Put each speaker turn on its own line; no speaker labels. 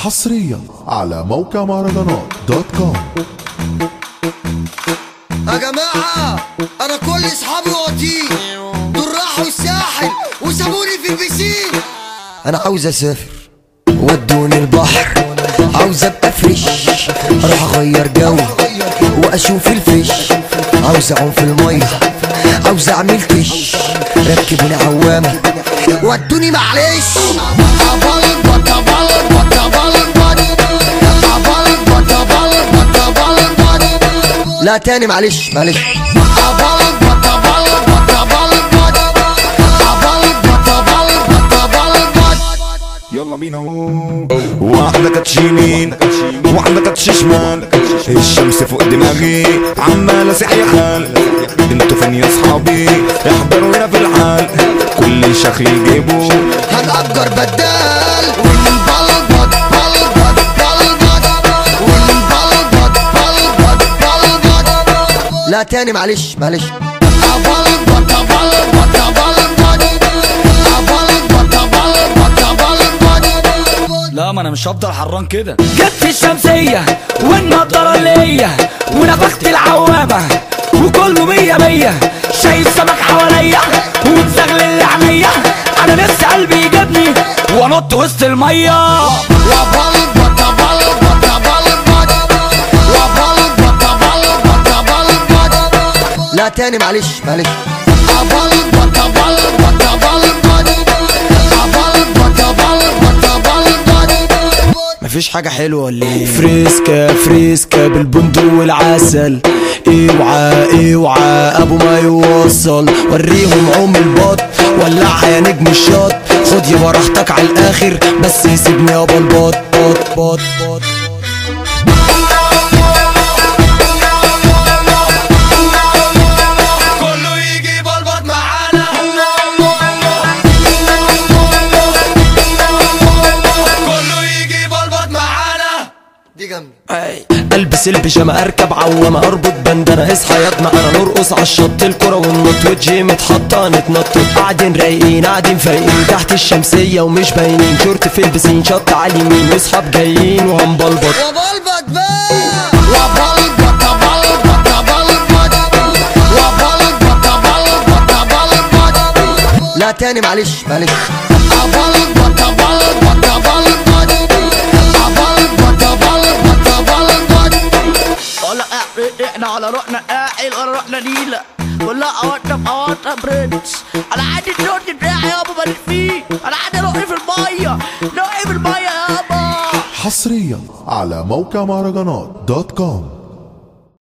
حصريا على موقع مهرجانات دوت كوم
يا جماعة أنا كل أصحابي واطيين دول راحوا الساحل وسابوني في البسين أنا عاوز أسافر ودوني البحر عاوز أبقى فريش أروح أغير جو وأشوف الفيش عاوز أعوم في المية عاوز أعمل كش ركبوني عوامة ودوني معلش أبلبط أبلبط أبلبط أبلبط أبلبط أبلبط لا تاني معلش معلش أبلبط أبلبط أبلبط أبلبط أبلبط أبلبط
يلا بينا واحدة كانت يمين واحدة كانت شمال الشمس فوق دماغي عمال اسيح يا خال انتوا فين يا اصحابي احضروا هنا في الحال كل شيخ يجيبوا
هنأجر بدال ونبلبط بلبط بلبط ونبلبط بلبط بلبط لا تاني معلش معلش أبلبط أبلبط أبلبط أبلبط أبلبط أبلبط
لا ما انا مش هفضل حران كده جت في الشمسية والنضارة ليا ونفخت العوامة وكله مية مية شايف سمك حواليا ومزغلل عينيا انا نفسي قلبي يجيبني وانط وسط المية
وبلبط أبلبط أبلبط وبلبط أبلبط أبلبط لا تاني معلش معلش أبلبط أبلبط أبلبط أبلبط أبلبط أبلبط
مفيش حاجة حلوة ولا ايه فريسكا فريسكا بالبندق والعسل اوعى اوعى ابو ما يوصل وريهم عم البط ولعها يا نجم الشط خد يا راحتك على الاخر بس يسيبني يابا البط بط بط بط كله يجي بلبط معانا كله يجي بلبط معانا
دي جنبي
أي. البس البيجامه اركب عوامه اربط بندانه اصحى يا انا نرقص على الشط الكرة والنط وجي متحطه نتنطط قاعدين رايقين قاعدين فايقين تحت الشمسيه ومش باينين شورت في البسين شط على اليمين واصحاب جايين وهنبلبط
وبلبط بقى وبلبط أبلبط أبلبط وبلبط أبلبط أبلبط لا تاني معلش معلش أبلبط أبلبط أبلبط أبلبط أبلبط أبلبط
ولا احنا على روحنا قاعد ولا روحنا نيلة ولا قواتنا بقواتنا برنس انا عندي الشورت بتاعي يابا ماليش فيه انا عندي روحي في المية روحي في المية يابا
حصريا على موقع مهرجانات دوت كوم